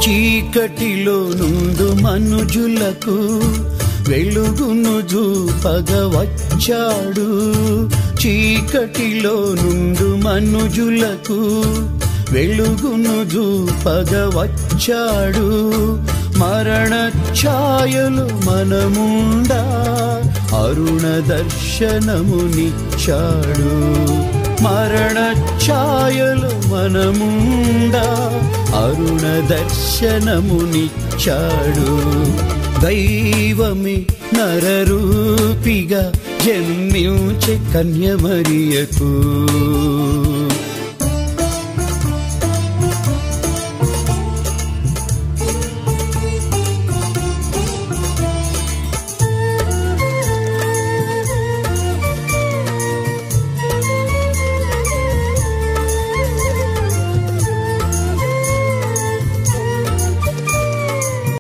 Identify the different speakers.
Speaker 1: చీకటిలో నుండు మనుజులకు వెలుగును చూపగ వచ్చాడు చీకటిలో నుండు మనుజులకు వెలుగును చూపగ వచ్చాడు మరణ ఛాయలు మనముండా అరుణ దర్శనమునిచ్చాడు మరణ ఛాయలు మనముండా అరుణ దర్శనమునిచ్చాడు దైవమే నరరూపిగా జన్మించే కన్యమరియకు